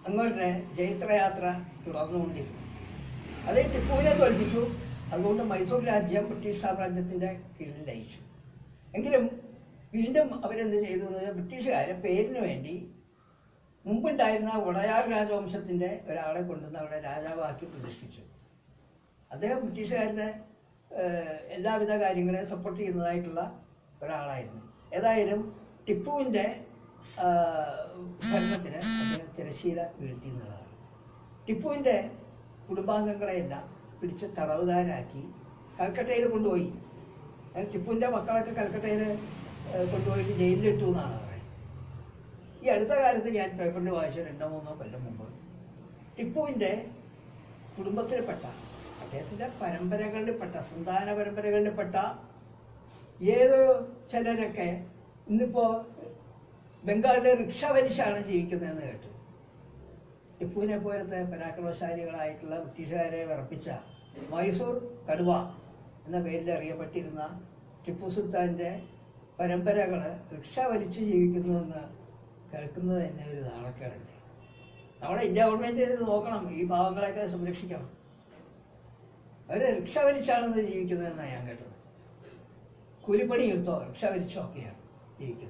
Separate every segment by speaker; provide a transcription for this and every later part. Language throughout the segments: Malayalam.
Speaker 1: അങ്ങോട്ട് ജൈത്രയാത്ര തുടർന്നുകൊണ്ടിരുന്നു അത് ടിപ്പുവിനെ തോൽപ്പിച്ചു അതുകൊണ്ട് മൈസൂർ രാജ്യം ബ്രിട്ടീഷ് സാമ്രാജ്യത്തിന്റെ കീഴിൽ ലയിച്ചു എങ്കിലും വീണ്ടും അവരെന്ത് ചെയ്തു എന്ന് പറഞ്ഞാൽ ബ്രിട്ടീഷുകാരെ പേരിന് വേണ്ടി മുമ്പുണ്ടായിരുന്ന ഉടയാർ രാജവംശത്തിന്റെ ഒരാളെ കൊണ്ടുവന്ന് അവിടെ രാജാവാക്കി പ്രതിഷ്ഠിച്ചു അദ്ദേഹം ബ്രിട്ടീഷുകാരനെ ഏഹ്, എല്ലാവിധ കാര്യങ്ങളെയും സപ്പോർട്ട് ചെയ്യുന്നതായിട്ടുള്ള ഒരാളായിരുന്നു ഏതായാലും ടിപ്പുവിൻ്റെ ഭരണത്തിന് അദ്ദേഹം തിരശീല വീഴ്ത്തി എന്നുള്ളതാണ് ടിപ്പുവിൻ്റെ കുടുംബാംഗങ്ങളെയെല്ലാം പിടിച്ച് തടവുകാരാക്കി കൽക്കട്ടയിൽ കൊണ്ടുപോയി അങ്ങനെ ടിപ്പുവിൻ്റെ മക്കളൊക്കെ കൽക്കട്ടയിൽ ഏഹ്, കൊണ്ടുപോയിട്ട് ജയിലിലിട്ടു എന്നാണ് പറയുന്നത് ഈ അടുത്ത കാലത്ത് ഞാൻ പേപ്പറിൽ വായിച്ച രണ്ടോ മൂന്നോ കൊല്ലം മുമ്പ് ടിപ്പുവിൻ്റെ കുടുംബത്തിൽപ്പെട്ട അദ്ദേഹത്തിൻ്റെ പരമ്പരകളിൽപ്പെട്ട സന്താന പരമ്പരകളിൽപ്പെട്ട ഏതോ ചിലരൊക്കെ ഇന്നിപ്പോ ബംഗാളിലെ റിക്ഷ വലിച്ചാണ് ജീവിക്കുന്നതെന്ന് കേട്ടു ടിപ്പുവിനെ പോലത്തെ പരാക്രമശാലികളായിട്ടുള്ള ബ്രിട്ടീഷുകാരെ വിറപ്പിച്ച മൈസൂർ കടുവ എന്ന പേരിൽ അറിയപ്പെട്ടിരുന്ന ടിപ്പു സുൽത്താന്റെ പരമ്പരകള് റിക്ഷ വലിച്ച് ജീവിക്കുന്നുവെന്ന് കേൾക്കുന്നത് തന്നെ ഒരു നാണക്കേടല്ലേ നമ്മുടെ ഇന്ത്യ ഗവൺമെന്റ് ഇത് നോക്കണം ഈ പാവങ്ങളെയൊക്കെ സംരക്ഷിക്കണം അവര് റിക്ഷ വലിച്ചാണെന്ന് ജീവിക്കുന്നതെന്നാണ് ഞാൻ കേട്ടത് കൂലിപ്പണി എടുത്തോ റിക്ഷ വലിച്ചോ ഒക്കെയാണ് ജീവിക്കുന്നത്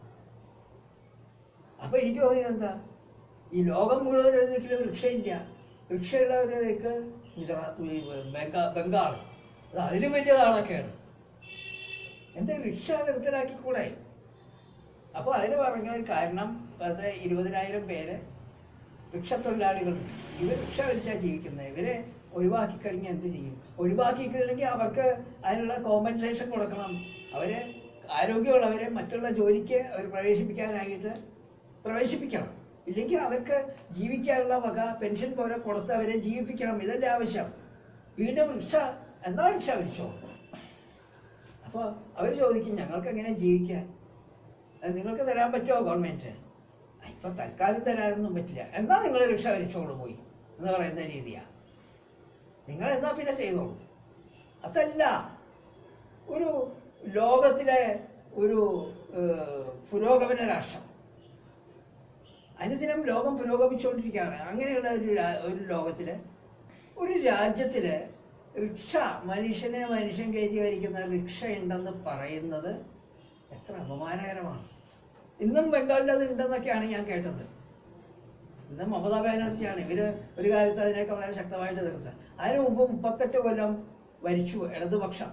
Speaker 1: അപ്പൊ എനിക്ക് തോന്നിയത് എന്താ ഈ ലോകം മുഴുവൻ ഒരിക്കലും റിക്ഷയില്ല റിക്ഷയുള്ളവരേക്ക് ഗുജറാത്ത് ഈ ബംഗാ- ബംഗാൾ അത് അതിലും വലിയ നാളൊക്കെയാണ് എന്താ റിക്ഷ നിർത്തലാക്കിക്കൂടെ അപ്പൊ അതിന് പറഞ്ഞ ഒരു കാരണം അത് ഇരുപതിനായിരം പേര് റിക്ഷ തൊഴിലാളികളുണ്ട് ഇവർ റിക്ഷ വലിച്ചാൽ ജീവിക്കുന്നത് ഇവരെ ഒഴിവാക്കി കഴിഞ്ഞാൽ എന്ത് ചെയ്യും ഒഴിവാക്കി കഴിഞ്ഞെങ്കിൽ അവർക്ക് അതിനുള്ള കോമ്പൻസേഷൻ കൊടുക്കണം അവരെ ആരോഗ്യമുള്ളവരെ മറ്റുള്ള ജോലിക്ക് അവർ പ്രവേശിപ്പിക്കാനായിട്ട് പ്രവേശിപ്പിക്കണം ഇല്ലെങ്കിൽ അവർക്ക് ജീവിക്കാനുള്ള വക പെൻഷൻ പോലെ കൊടുത്ത് അവരെ ജീവിപ്പിക്കണം ഇതല്ലേ ആവശ്യം വീണ്ടും റിക്ഷ എന്താ റിക്ഷ വലിച്ചോ അപ്പോൾ അവർ ചോദിക്കും ഞങ്ങൾക്ക് എങ്ങനെ ജീവിക്കാൻ അത് നിങ്ങൾക്ക് തരാൻ പറ്റുമോ ഗവൺമെന്റ് ഇപ്പൊ തൽക്കാലം തരാനൊന്നും പറ്റില്ല എന്നാ നിങ്ങൾ റിക്ഷ വലിച്ചോളൂ പോയി എന്ന് പറയുന്ന രീതിയാ നിങ്ങൾ എന്നാ പിന്നെ ചെയ്തോളൂ അതല്ല ഒരു ലോകത്തിലെ ഒരു ഏഹ്, പുരോഗമന രാഷ്ട്രം അനുദിനം ലോകം പുരോഗമിച്ചുകൊണ്ടിരിക്കുകയാണ് അങ്ങനെയുള്ള ഒരു രാ- ഒരു ലോകത്തില് ഒരു രാജ്യത്തില് റിക്ഷ മനുഷ്യനെ മനുഷ്യൻ കയറ്റി വരിക്കുന്ന റിക്ഷ ഉണ്ടെന്ന് പറയുന്നത് എത്ര അപമാനകരമാണ് ഇന്നും ബംഗാളിൽ അത് ഉണ്ടെന്നൊക്കെയാണ് ഞാൻ കേട്ടത് ഇന്ന് മമതാ ബാനർജിയാണ് ഇവര് ഒരു കാലത്ത് അതിനൊക്കെ വളരെ ശക്തമായിട്ട് എതിർത്തത് അതിനു മുമ്പ് മുപ്പത്തെട്ട് കൊല്ലം ഭരിച്ചു ഇടതുപക്ഷം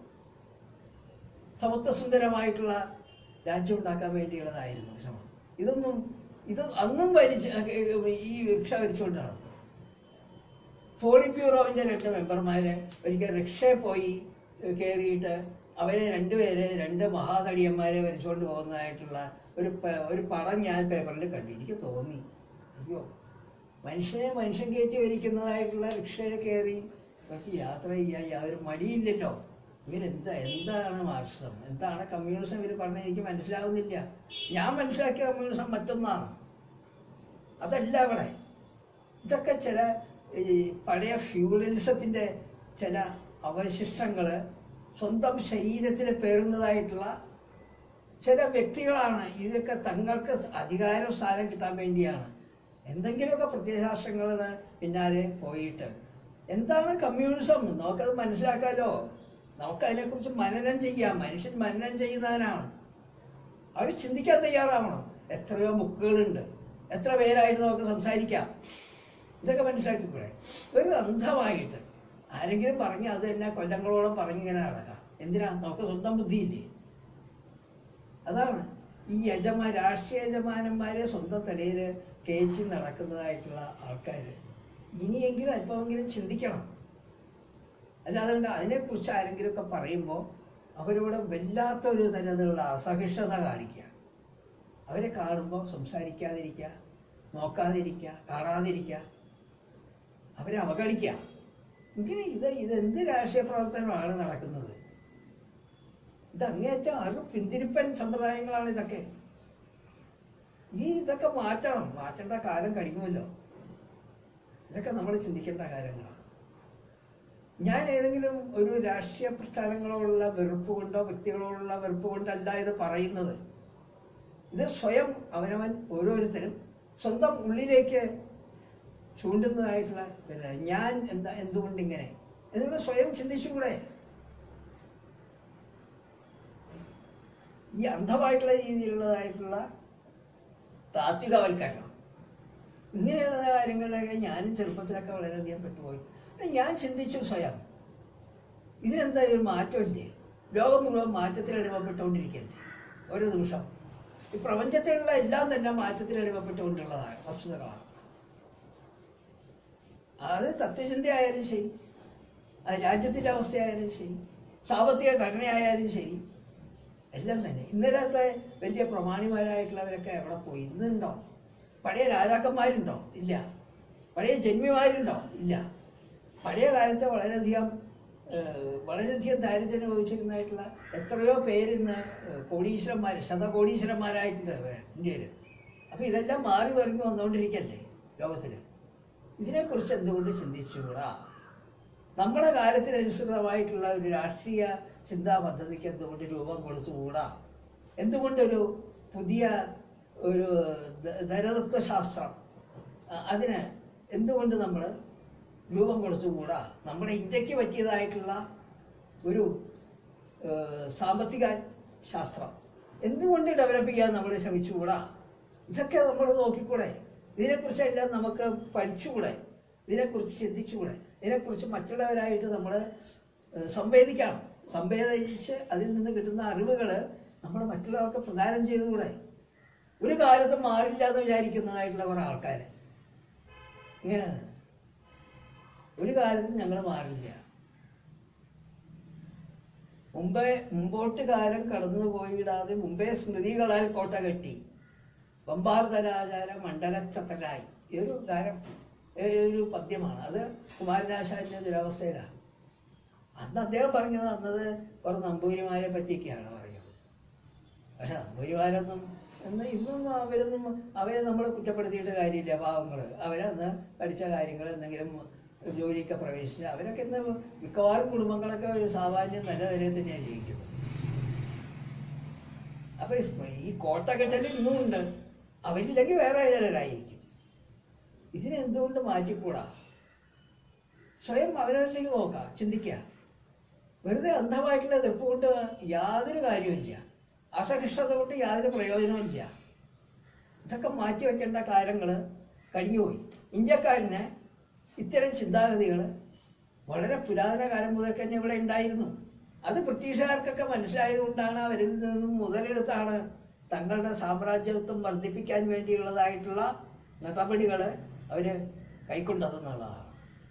Speaker 1: സമത്വസുന്ദരമായിട്ടുള്ള രാജ്യം ഉണ്ടാക്കാൻ വേണ്ടിയുള്ളതായിരുന്നു ശ്രമം ഇതൊന്നും ഇത് അന്നും ഭരിച്ച് ഈ റിക്ഷ ഭരിച്ചുകൊണ്ടാണ് പോളിറ്റ് ബ്യൂറോവിന്റെ രണ്ട് മെമ്പർമാര് ഒരിക്കൽ റിക്ഷയിൽ പോയി കയറിയിട്ട് അവരെ രണ്ടുപേരെ രണ്ട് മഹാനടിയന്മാരെ വരച്ചുകൊണ്ട് പോകുന്നതായിട്ടുള്ള ഒരു പ- ഒരു പടം ഞാൻ പേപ്പറിൽ കണ്ടു എനിക്ക് തോന്നി അയ്യോ മനുഷ്യനെ മനുഷ്യൻ കയറ്റി വരിക്കുന്നതായിട്ടുള്ള റിക്ഷയിൽ കയറി ഇവർക്ക് യാത്ര ചെയ്യാൻ യാതൊരു മടിയില്ലല്ലോ ഇവരെന്താ എന്താണ് മാർക്സിസം എന്താണ് കമ്മ്യൂണിസം ഇവർ പറഞ്ഞ എനിക്ക് മനസ്സിലാവുന്നില്ല ഞാൻ മനസ്സിലാക്കിയ കമ്മ്യൂണിസം മറ്റൊന്നാണ് അതല്ല അവിടെ ഇതൊക്കെ ചില ഈ പഴയ ഫ്യൂഡലിസത്തിന്റെ ചില അവശിഷ്ടങ്ങള് സ്വന്തം ശരീരത്തിൽ പേറുന്നതായിട്ടുള്ള ചില വ്യക്തികളാണ് ഇതൊക്കെ തങ്ങൾക്ക് അധികാര സ്ഥാനം കിട്ടാൻ വേണ്ടിയാണ് എന്തെങ്കിലുമൊക്കെ പ്രത്യയശാസ്ത്രങ്ങളുടെ പിന്നാലെ പോയിട്ട് എന്താണ് കമ്മ്യൂണിസം നമുക്കത് മനസ്സിലാക്കാലോ നമുക്കതിനെക്കുറിച്ച് മനനം ചെയ്യാം മനുഷ്യൻ മനനം ചെയ്യുന്നവനാണ് അവർ ചിന്തിക്കാൻ തയ്യാറാവണം എത്രയോ ബുക്കുകളുണ്ട് എത്ര പേരായിട്ട് നമുക്ക് സംസാരിക്കാം ഇതൊക്കെ മനസ്സിലാക്കിക്കൂടെ ഒരു അന്ധമായിട്ട് ആരെങ്കിലും പറഞ്ഞ് അത് തന്നെ കൊല്ലങ്ങളോളം പറഞ്ഞിങ്ങനെ നടക്കാം എന്തിനാ നമുക്ക് സ്വന്തം ബുദ്ധിയില്ലേ അതാണ് ഈ യജമാ രാഷ്ട്രീയ യജമാനന്മാരെ സ്വന്തം തലയിൽ കയറ്റി നടക്കുന്നതായിട്ടുള്ള ആൾക്കാർ ഇനിയെങ്കിലും അല്പമെങ്കിലും ചിന്തിക്കണം അല്ലാതെ കൊണ്ട് അതിനെക്കുറിച്ച് ആരെങ്കിലുമൊക്കെ പറയുമ്പോൾ അവരോട് വല്ലാത്തൊരു തരത്തിലുള്ള അസഹിഷ്ണുത കാണിക്കുക അവരെ കാണുമ്പോൾ സംസാരിക്കാതിരിക്കുക നോക്കാതിരിക്കുക കാണാതിരിക്കുക അവരെ അവഗണിക്കുക ഇങ്ങനെ ഇത് ഇതെന്ത് രാഷ്ട്രീയ പ്രവർത്തനമാണ് നടക്കുന്നത് ഇത് അങ്ങേയറ്റം ആരും പിന്തിരിപ്പൻ സമ്പ്രദായങ്ങളാണ് ഇതൊക്കെ ഈ ഇതൊക്കെ മാറ്റണം മാറ്റേണ്ട കാലം കഴിയുമല്ലോ ഇതൊക്കെ നമ്മൾ ചിന്തിക്കേണ്ട കാര്യങ്ങളാണ് ഞാൻ ഏതെങ്കിലും ഒരു രാഷ്ട്രീയ പ്രസ്ഥാനങ്ങളോടുള്ള വെറുപ്പ് കൊണ്ടോ വ്യക്തികളോടുള്ള വെറുപ്പ് കൊണ്ടല്ല ഇത് പറയുന്നത് ഇത് സ്വയം അവനവൻ ഓരോരുത്തരും സ്വന്തം ഉള്ളിലേക്ക് ചൂണ്ടുന്നതായിട്ടുള്ള പിന്നെ ഞാൻ എന്താ എന്തുകൊണ്ട് ഇങ്ങനെ എന്നിട്ട് സ്വയം ചിന്തിച്ചുകൂടെ ഈ അന്ധമായിട്ടുള്ള രീതിയിലുള്ളതായിട്ടുള്ള താത്വികവൽക്കരണം ഇങ്ങനെയുള്ള കാര്യങ്ങളിലൊക്കെ ഞാനും ചെറുപ്പത്തിലൊക്കെ വളരെയധികം പെട്ടുപോയി പിന്നെ ഞാൻ ചിന്തിച്ചു സ്വയം ഇതിനെന്താ ഒരു മാറ്റമില്ലേ ലോകം മുഴുവൻ മാറ്റത്തിൽ അടിമപ്പെട്ടുകൊണ്ടിരിക്കല്ലേ ഓരോ നിമിഷം ഈ പ്രപഞ്ചത്തിലുള്ള എല്ലാം തന്നെ മാറ്റത്തിൽ അടിമപ്പെട്ടുകൊണ്ടുള്ളതാണ് വസ്തുതകളാണ് അത് തത്വചിന്തയായാലും ശരി അത് രാജ്യത്തിന്റെ അവസ്ഥയായാലും ശരി സാമ്പത്തിക ഘടനയായാലും ശരി എല്ലാം തന്നെ ഇന്നലത്തെ വലിയ പ്രമാണിമാരായിട്ടുള്ളവരൊക്കെ എവിടെ പോയി ഇന്നുണ്ടോ പഴയ രാജാക്കന്മാരുണ്ടോ ഇല്ല പഴയ ജന്മിമാരുണ്ടോ ഇല്ല പഴയ കാലത്ത് വളരെയധികം ഏഹ്, വളരെയധികം ദാരിദ്ര്യം അനുഭവിച്ചിരുന്നതായിട്ടുള്ള എത്രയോ പേരിന്ന് ഏഹ്, കോടീശ്വരന്മാർ ശതകോടീശ്വരന്മാരായിട്ടുണ്ട് ഇന്ത്യയിൽ അപ്പൊ ഇതെല്ലാം മാറി മറിഞ്ഞു വന്നുകൊണ്ടിരിക്കല്ലേ ലോകത്തില് ഇതിനെക്കുറിച്ച് എന്തുകൊണ്ട് ചിന്തിച്ചുകൂടാ നമ്മുടെ കാലത്തിനനുസൃതമായിട്ടുള്ള ഒരു രാഷ്ട്രീയ ചിന്താ പദ്ധതിക്ക് എന്തുകൊണ്ട് രൂപം കൊടുത്തുകൂടാ എന്തുകൊണ്ടൊരു പുതിയ ഒരു ധ- ധനതത്വശാസ്ത്രം അ- അതിന് എന്തുകൊണ്ട് നമ്മൾ രൂപം കൊടുത്തുകൂടാ നമ്മുടെ ഇന്ത്യക്ക് പറ്റിയതായിട്ടുള്ള ഒരു ഏഹ്, സാമ്പത്തിക ശാസ്ത്രം എന്തുകൊണ്ട് ഡെവലപ്പ് ചെയ്യാൻ നമ്മൾ ശ്രമിച്ചുകൂടാ ഇതൊക്കെ നമ്മൾ നോക്കിക്കൂടെ ഇതിനെക്കുറിച്ചെല്ലാം നമുക്ക് പഠിച്ചുകൂടെ ഇതിനെക്കുറിച്ച് ചിന്തിച്ചുകൂടെ ഇതിനെക്കുറിച്ച് മറ്റുള്ളവരായിട്ട് നമ്മൾ സംവേദിക്കണം സംവേദിച്ച് അതിൽ നിന്ന് കിട്ടുന്ന അറിവുകൾ നമ്മൾ മറ്റുള്ളവർക്ക് പ്രദാനം ചെയ്തുകൂടെ ഒരു കാലത്തും മാറില്ല എന്ന് വിചാരിക്കുന്നതായിട്ടുള്ള കുറെ ആൾക്കാർ ഇങ്ങനെയാണ് ഒരു കാലത്തും ഞങ്ങൾ മാറില്ല മുമ്പേ മുമ്പോട്ട് കാലം കടന്നുപോയിടാതെ മുമ്പേ സ്മൃതികളാൽ കോട്ട കെട്ടി വമ്പാർദ്ധരാചാര മണ്ഡലച്ചത്തരായി ഈ ഒരു ഗാനം ഈ ഒരു പദ്യമാണ് അത് കുമാരനാശാന്റെ ദുരവസ്ഥയിലാണ് അന്ന് അദ്ദേഹം പറഞ്ഞത് അന്നത് കുറെ നമ്പൂരിമാരെ പറ്റിയൊക്കെയാണ് പറയുന്നത് പക്ഷെ നമ്പൂരിമാരൊന്നും എന്ന് ഇന്നൊന്നും അവരൊന്നും അവരെ നമ്മൾ കുറ്റപ്പെടുത്തിയിട്ട് കാര്യമില്ല പാവങ്ങൾ അവരന്ന് പഠിച്ച കാര്യങ്ങൾ എന്തെങ്കിലും ജോലിയൊക്കെ പ്രവേശിച്ച് അവരൊക്കെ ഇന്ന് മിക്കവാറും കുടുംബങ്ങളൊക്കെ ഒരു സാമാന്യം നല്ല നിലയിൽ തന്നെയാണ് ജീവിക്കുന്നത് അപ്പൊ ഈ സ്മ- ഈ കോട്ടകെട്ടൽ ഇന്നും ഉണ്ട് അവരില്ലെങ്കിൽ വേറെ ചിലരായിരിക്കും ഇതിനെന്തുകൊണ്ട് മാറ്റിക്കൂടാ സ്വയം അവരവരിലേക്ക് നോക്കാം ചിന്തിക്കുക വെറുതെ അന്ധമായിട്ടുള്ള എതിർപ്പ് കൊണ്ട് യാതൊരു കാര്യമില്ല അസഹിഷ്ണുത കൊണ്ട് യാതൊരു പ്രയോജനവുമില്ല ഇതൊക്കെ മാറ്റി വെക്കേണ്ട കാലങ്ങൾ കഴിഞ്ഞുപോയി ഇന്ത്യക്കാരന് ഇത്തരം ചിന്താഗതികൾ വളരെ പുരാതന കാലം മുതൽ തന്നെ ഇവിടെ ഉണ്ടായിരുന്നു അത് ബ്രിട്ടീഷുകാർക്കൊക്കെ മനസ്സിലായത് കൊണ്ടാണ് അവരിൽ നിന്നും മുതലെടുത്താണ് തങ്ങളുടെ സാമ്രാജ്യത്വം വർദ്ധിപ്പിക്കാൻ വേണ്ടിയുള്ളതായിട്ടുള്ള നടപടികൾ അവര് കൈക്കൊണ്ടതെന്നുള്ളതാണ്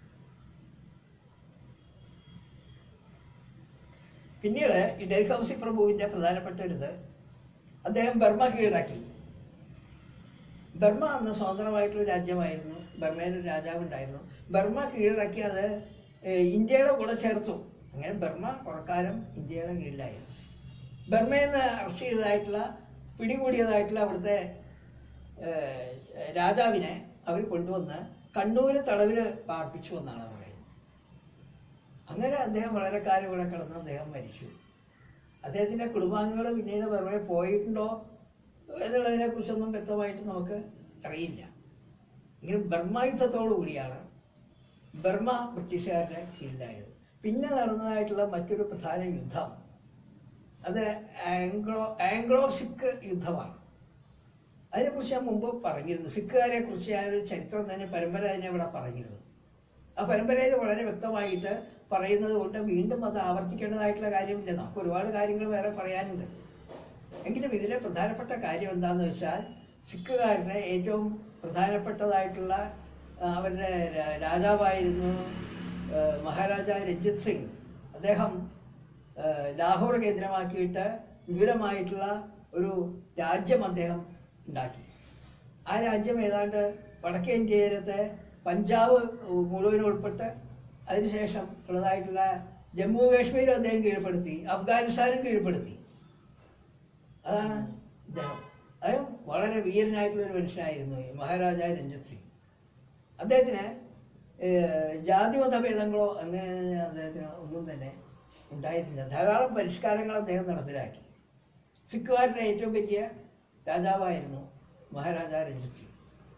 Speaker 1: പിന്നീട് ഈ ഡൽഹൌസി പ്രഭുവിന്റെ പ്രധാനപ്പെട്ട ഒരു ഇത് അദ്ദേഹം ബർമ്മ കീഴടക്കി ബർമ്മ അന്ന് സ്വതന്ത്രമായിട്ടുള്ള ഒരു രാജ്യമായിരുന്നു ബർമയിൽ ഒരു രാജാവ് ഉണ്ടായിരുന്നു ബർമ്മ കീഴടക്കി അത് ഏഹ്, ഇന്ത്യയുടെ കൂടെ ചേർത്തു അങ്ങനെ ബർമ്മ കുറക്കാലം ഇന്ത്യയുടെ കീഴിലായിരുന്നു ബർമയിൽ നിന്ന് അറസ്റ്റ് ചെയ്തതായിട്ടുള്ള പിടികൂടിയതായിട്ടുള്ള അവിടുത്തെ ഏഹ്, രാജാവിനെ അവർ കൊണ്ടുവന്ന് കണ്ണൂര് തടവില് പാർപ്പിച്ചു എന്നാണ് പറയുന്നത് അങ്ങനെ അദ്ദേഹം വളരെ കാലം ഇവിടെ കിടന്ന് അദ്ദേഹം മരിച്ചു അദ്ദേഹത്തിന്റെ കുടുംബാംഗങ്ങൾ പിന്നീട് വെറുതെ പോയിട്ടുണ്ടോ എന്നുള്ളതിനെ കുറിച്ചൊന്നും വ്യക്തമായിട്ട് നമുക്ക് അറിയില്ല എങ്കിലും ബർമ്മ യുദ്ധത്തോടു കൂടിയാണ് ബർമ്മ ബ്രിട്ടീഷുകാരുടെ കീഴിലായത് പിന്നെ നടന്നതായിട്ടുള്ള മറ്റൊരു പ്രധാന യുദ്ധം അത് ആംഗ്ലോ ആംഗ്ലോ സിഖ് യുദ്ധമാണ് അതിനെക്കുറിച്ച് ഞാൻ മുമ്പ് പറഞ്ഞിരുന്നു സിഖുകാരെ കുറിച്ച് ഞാൻ ഒരു ചരിത്രം തന്നെ പരമ്പര തന്നെ ഇവിടെ പറഞ്ഞിരുന്നു ആ പരമ്പരയിൽ വളരെ വ്യക്തമായിട്ട് പറയുന്നത് കൊണ്ട് വീണ്ടും അത് ആവർത്തിക്കേണ്ടതായിട്ടുള്ള കാര്യമില്ല നമുക്ക് ഒരുപാട് കാര്യങ്ങൾ വേറെ പറയാനുണ്ട് എങ്കിലും ഇതിലെ പ്രധാനപ്പെട്ട കാര്യം എന്താന്ന് വെച്ചാൽ സിഖുകാരന് ഏറ്റവും പ്രധാനപ്പെട്ടതായിട്ടുള്ള ആ, അവരുടെ രാ- രാജാവായിരുന്നു ആ, മഹാരാജ രഞ്ജിത് സിംഗ് അദ്ദേഹം ആ, ലാഹോർ കേന്ദ്രമാക്കിയിട്ട് വിപുലമായിട്ടുള്ള ഒരു രാജ്യം അദ്ദേഹം ഉണ്ടാക്കി ആ രാജ്യം ഏതാണ്ട് വടക്കേ ഇന്ത്യയിലത്തെ പഞ്ചാബ് മുഴുവൻ ഉൾപ്പെട്ട് അതിനുശേഷം ഉള്ളതായിട്ടുള്ള ജമ്മു കാശ്മീരും അദ്ദേഹം കീഴ്പ്പെടുത്തി അഫ്ഗാനിസ്ഥാനും കീഴ്പ്പെടുത്തി അതാണ് ഇദ്ദേഹം അദ്ദേഹം വളരെ വീരനായിട്ടുള്ള ഒരു മനുഷ്യനായിരുന്നു ഈ മഹാരാജ രഞ്ജിത് സിംഗ് അദ്ദേഹത്തിന് ഏഹ്, ജാതിമത ഭേദങ്ങളോ അങ്ങനെ അദ്ദേഹത്തിന് ഒന്നും തന്നെ ഉണ്ടായിട്ടില്ല ധാരാളം പരിഷ്കാരങ്ങൾ അദ്ദേഹം നടപ്പിലാക്കി സിഖുകാരുടെ ഏറ്റവും വലിയ രാജാവായിരുന്നു മഹാരാജ രഞ്ജിത് സിംഗ്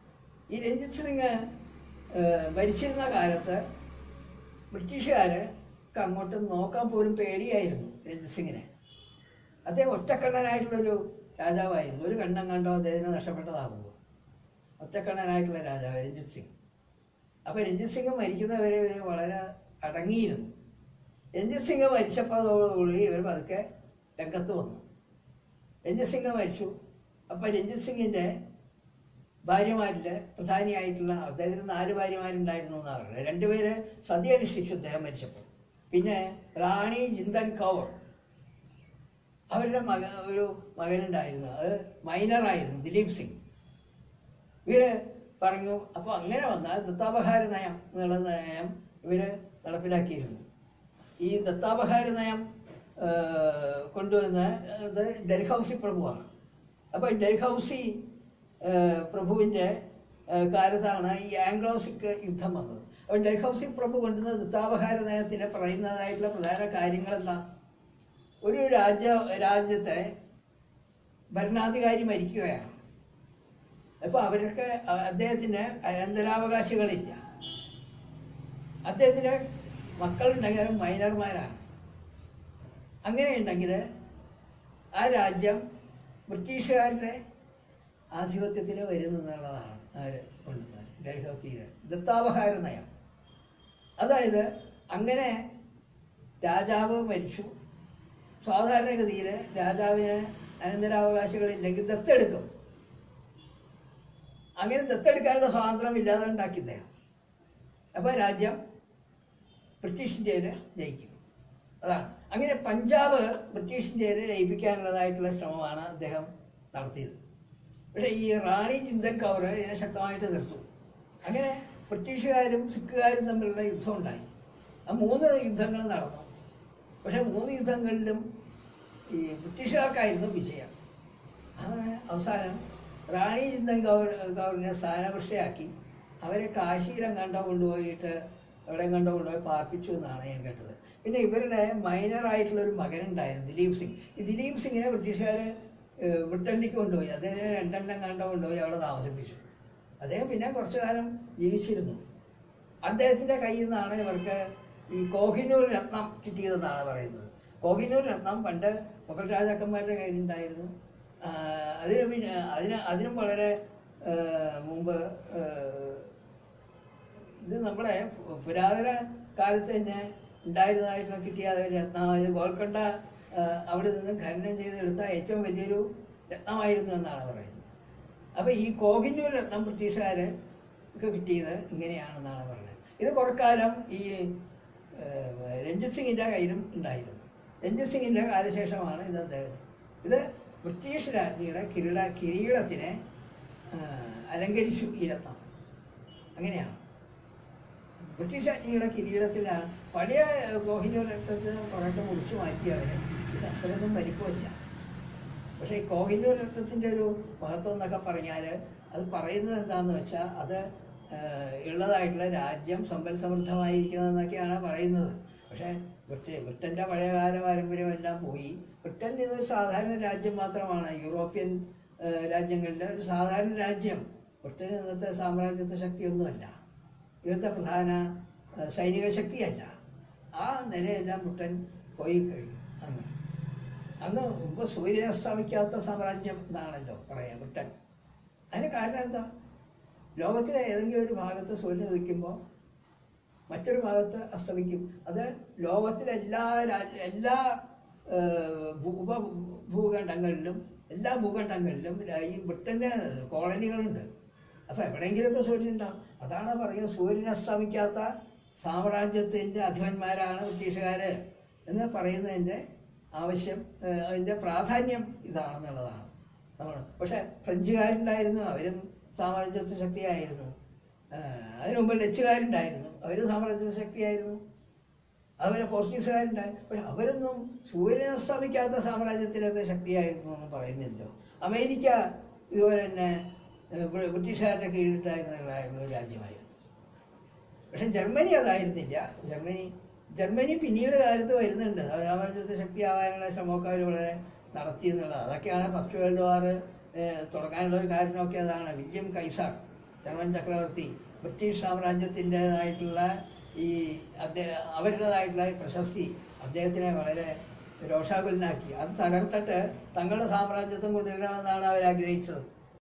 Speaker 1: ഈ രഞ്ജിത് സിംഗ് ഏഹ്, ഭരിച്ചിരുന്ന കാലത്ത് ബ്രിട്ടീഷുകാർക്ക് അങ്ങോട്ട് നോക്കാൻ പോലും പേടിയായിരുന്നു രഞ്ജിത് സിംഗിനെ അദ്ദേഹം ഒറ്റക്കണ്ണനായിട്ടുള്ളൊരു രാജാവായിരുന്നു ഒരു കണ്ണം കണ്ടോ അദ്ദേഹത്തിന് നഷ്ടപ്പെട്ടതാകുമ്പോൾ ഒറ്റക്കണ്ണനായിട്ടുള്ള രാജാവ് രഞ്ജിത് സിംഗ് അപ്പോൾ രഞ്ജിത് സിംഗ് മരിക്കുന്നവരെ ഇവർ വളരെ അടങ്ങിയിരുന്നു രഞ്ജിത് സിംഗ് മരിച്ചപ്പോഴോടുകൂടി ഇവർ പതുക്കെ രംഗത്ത് വന്നു രഞ്ജിത് സിംഗ് മരിച്ചു അപ്പം രഞ്ജിത് സിംഗിൻ്റെ ഭാര്യമാരിൽ പ്രധാനിയായിട്ടുള്ള അദ്ദേഹത്തിന് നാല് ഭാര്യമാരുണ്ടായിരുന്നു എന്നാണ് പറയുന്നത് രണ്ടുപേര് സതി അനുഷ്ഠിച്ചു അദ്ദേഹം മരിച്ചപ്പോൾ പിന്നെ റാണി ജിന്ദൻ കൗർ അവരുടെ മക ഒരു മകനുണ്ടായിരുന്നു അത് മൈനറായിരുന്നു ദിലീപ് സിംഗ് ഇവര് പറഞ്ഞു അപ്പോൾ അങ്ങനെ വന്നാൽ ദത്താപഹാര നയം എന്നുള്ള നയം ഇവര് നടപ്പിലാക്കിയിരുന്നു ഈ ദത്താപഹാര നയം ആ, കൊണ്ടുവന്ന ഇത് ഡൽഹൌസി പ്രഭുവാണ് അപ്പോൾ ഡൽഹൌസി ആ, പ്രഭുവിൻ്റെ ആ, കാലത്താണ് ഈ ആംഗ്ലോസിക് യുദ്ധം വന്നത് അപ്പോൾ ഡൽഹൌസി പ്രഭു കൊണ്ടുവന്ന ദത്താപഹാര നയത്തിന് പറയുന്നതായിട്ടുള്ള പ്രധാന കാര്യങ്ങൾ എന്താ ഒരു രാജ്യ രാജ്യത്തെ ഭരണാധികാരി മരിക്കുകയാണ് അപ്പൊ അവർക്ക് അ- അദ്ദേഹത്തിന് അനന്തരാവകാശികളില്ല അദ്ദേഹത്തിന് മക്കളുണ്ടെങ്കിലും മൈനർമാരാണ് അങ്ങനെയുണ്ടെങ്കിൽ ആ രാജ്യം ബ്രിട്ടീഷുകാരുടെ ആധിപത്യത്തിന് വരും എന്നുള്ളതാണ് അവര് കൊണ്ടുവന്നത് ഡൽഹൌസിയിലെ ദത്താവഹാര നയം അതായത് അങ്ങനെ രാജാവ് മരിച്ചു സാധാരണഗതിയിൽ രാജാവിന് അനന്തരാവകാശികളില്ലെങ്കിൽ ദത്തെടുക്കും അങ്ങനെ ദത്തെടുക്കാനുള്ള സ്വാതന്ത്ര്യം ഇല്ലാതെ ഉണ്ടാക്കി അദ്ദേഹം അപ്പോൾ രാജ്യം ബ്രിട്ടീഷ് ഇന്ത്യയിൽ ജയിക്കും അതാണ് അങ്ങനെ പഞ്ചാബ് ബ്രിട്ടീഷ് ഇന്ത്യയിൽ ലയിപ്പിക്കാനുള്ളതായിട്ടുള്ള ശ്രമമാണ് അദ്ദേഹം നടത്തിയത് പക്ഷേ ഈ റാണി ചിന്തൻ കൗർ ഇതിനെ ശക്തമായിട്ട് എതിർത്തു അങ്ങനെ ബ്രിട്ടീഷുകാരും സിഖുകാരും തമ്മിലുള്ള യുദ്ധം ഉണ്ടായി ആ മൂന്ന് യുദ്ധങ്ങൾ നടന്നു പക്ഷെ മൂന്ന് യുദ്ധങ്ങളിലും ഈ ബ്രിട്ടീഷുകാർക്കായിരുന്നു വിജയം അങ്ങനെ അവസാനം റാണി ചിന്തൻ ഗൗർ ഗൗറിനെ സ്ഥാനപൃഷ്ടയാക്കി അവരെ കാശിയിലും കണ്ടോ കൊണ്ടുപോയിട്ട് എവിടെയും കണ്ടോ കൊണ്ടുപോയി പാർപ്പിച്ചു എന്നാണ് ഞാൻ കേട്ടത് പിന്നെ ഇവരുടെ മൈനർ ആയിട്ടുള്ള ഒരു മകനുണ്ടായിരുന്നു ദിലീപ് സിംഗ് ഈ ദിലീപ് സിംഗിനെ ബ്രിട്ടീഷുകാർ ബ്രിട്ടനിലേക്ക് കൊണ്ടുപോയി അദ്ദേഹത്തെ രണ്ടെണ്ണം കണ്ടോ കൊണ്ടുപോയി അവിടെ താമസിപ്പിച്ചു അദ്ദേഹം പിന്നെ കുറച്ചു കാലം ജീവിച്ചിരുന്നു അദ്ദേഹത്തിന്റെ കയ്യിൽ നിന്നാണ് ഇവർക്ക് ഈ കോഹിനൂർ രത്നം കിട്ടിയതെന്നാണ് പറയുന്നത് കോഹിനൂർ രത്നം പണ്ട് മുഗൾ രാജാക്കന്മാരുടെ കയ്യിലുണ്ടായിരുന്നു ആ, അതിന് പിന്നെ അതിന് അതിനും വളരെ ആ, മുമ്പ് ആ, ഇത് നമ്മുടെ പു- പുരാതന കാലത്ത് തന്നെ ഉണ്ടായിരുന്നതായിട്ടുള്ള കിട്ടിയ ഒരു രത്നം ഇത് ഗോൽക്കൊണ്ട ആ, അവിടെ നിന്ന് ഖനനം ചെയ്തെടുത്ത ഏറ്റവും വലിയൊരു രത്നമായിരുന്നു എന്നാണ് പറയുന്നത് അപ്പൊ ഈ കോഹിന്നൂർ രത്നം ബ്രിട്ടീഷുകാര് ഒക്കെ കിട്ടിയത് ഇങ്ങനെയാണെന്നാണ് പറയുന്നത് ഇത് കുറക്കാലം ഈ ഏഹ്, രഞ്ജിത് സിംഗിന്റെ കയ്യിലും ഉണ്ടായിരുന്നു രഞ്ജിത് സിംഗിന്റെ കാലശേഷമാണ് ഇത് അദ്ദേഹം ഇത് ബ്രിട്ടീഷ് രാജ്ഞിയുടെ കിരീട കിരീടത്തിനെ ഏഹ്, അലങ്കരിച്ചു ഈ രത്നം അങ്ങനെയാണ് ബ്രിട്ടീഷ് രാജ്ഞിയുടെ കിരീടത്തിലാണ് പഴയ കോഹിനൂർ രക്തത്തിന് കുറേയൊക്കെ മുറിച്ചു മാറ്റിയവര് ഇത് അത്രയൊന്നും വലിപ്പമില്ല പക്ഷേ ഈ കോഹിനൂർ രക്തത്തിന്റെ ഒരു മഹത്വം എന്നൊക്കെ പറഞ്ഞാൽ അത് പറയുന്നത് എന്താണെന്ന് വെച്ചാൽ അത് ഏഹ്, ഉള്ളതായിട്ടുള്ള രാജ്യം സമ്പൽ സമൃദ്ധമായിരിക്കുന്നതെന്നൊക്കെയാണ് പറയുന്നത് പക്ഷേ ബ്രിട്ടൻ ബ്രിട്ടന്റെ പഴയകാല പാരമ്പര്യമെല്ലാം പോയി ബ്രിട്ടൻ ഇതൊരു സാധാരണ രാജ്യം മാത്രമാണ് യൂറോപ്യൻ ഏഹ്, രാജ്യങ്ങളിലെ ഒരു സാധാരണ രാജ്യം ബ്രിട്ടൻ ഇന്നത്തെ സാമ്രാജ്യത്വ ശക്തിയൊന്നുമല്ല ഇന്നത്തെ പ്രധാന ഏഹ്, സൈനിക ശക്തിയല്ല ആ നിലയെല്ലാം ബ്രിട്ടൻ പോയി കഴിഞ്ഞു അന്ന് അന്ന് മുമ്പ് സൂര്യൻ അസ്തമിക്കാത്ത സാമ്രാജ്യം എന്നാണല്ലോ പറയാം ബ്രിട്ടൻ അതിന് കാരണം എന്താ ലോകത്തിലെ ഏതെങ്കിലും ഒരു ഭാഗത്ത് സൂര്യൻ ഉദിക്കുമ്പോൾ മറ്റൊരു ഭാഗത്ത് അസ്തമിക്കും അത് ലോകത്തിലെ എല്ലാ രാജ്യ എല്ലാ ഏഹ്, ഭൂ- ഉപ ഭൂഖണ്ഡങ്ങളിലും എല്ലാ ഭൂഖണ്ഡങ്ങളിലും രാ- ഈ ബ്രിട്ടൻ്റെ കോളനികളുണ്ട് അപ്പൊ എവിടെയെങ്കിലുമൊക്കെ സൂര്യൻ ഉണ്ടാവും അതാണ് പറയുക സൂര്യൻ അസ്തമിക്കാത്ത സാമ്രാജ്യത്തിന്റെ അധിപന്മാരാണ് ബ്രിട്ടീഷുകാര് എന്ന് പറയുന്നതിന്റെ ആവശ്യം ഏഹ്, അതിന്റെ പ്രാധാന്യം ഇതാണെന്നുള്ളതാണ് നമ്മൾ പക്ഷെ ഫ്രഞ്ചുകാരുണ്ടായിരുന്നു അവരും സാമ്രാജ്യത്വ ശക്തിയായിരുന്നു ഏഹ്, അതിനു മുമ്പ് ഡച്ചുകാരുണ്ടായിരുന്നു അവരും സാമ്രാജ്യത്വ ശക്തിയായിരുന്നു അതുപോലെ പോർച്ചുഗീസുകാരുണ്ടായി പക്ഷെ അവരൊന്നും സൂര്യൻ അസ്തമിക്കാത്ത സാമ്രാജ്യത്തിലത്തെ ശക്തിയായിരുന്നു എന്ന് പറയുന്നില്ലോ അമേരിക്ക ഇതുപോലെ തന്നെ ഏഹ്, ബ്രി- ബ്രിട്ടീഷുകാരുടെ കീഴിലുണ്ടായിരുന്ന ഒരു രാജ്യമായിരുന്നു പക്ഷെ ജർമ്മനി അതായിരുന്നില്ല ജർമ്മനി ജർമ്മനി പിന്നീട് കാലത്ത് വരുന്നുണ്ട് സാമ്രാജ്യത്വ ശക്തിയാവാനുള്ള ശ്രമമൊക്കെ അവർ വളരെ നടത്തി എന്നുള്ളത് അതൊക്കെയാണ് ഫസ്റ്റ് വേൾഡ് വാർ തുടങ്ങാനുള്ള ഒരു കാരണമൊക്കെ അതാണ് വില്യം കൈസാർ ജർമ്മൻ ചക്രവർത്തി ബ്രിട്ടീഷ് സാമ്രാജ്യത്തിൻ്റെതായിട്ടുള്ള ഈ അദ്ദേഹം അവരുടേതായിട്ടുള്ള പ്രശസ്തി അദ്ദേഹത്തിനെ വളരെ രോഷാകുലനാക്കി അത് തകർത്തിട്ട് തങ്ങളുടെ സാമ്രാജ്യത്വം കൊണ്ടുവരണമെന്നാണ് അവർ ആഗ്രഹിച്ചത്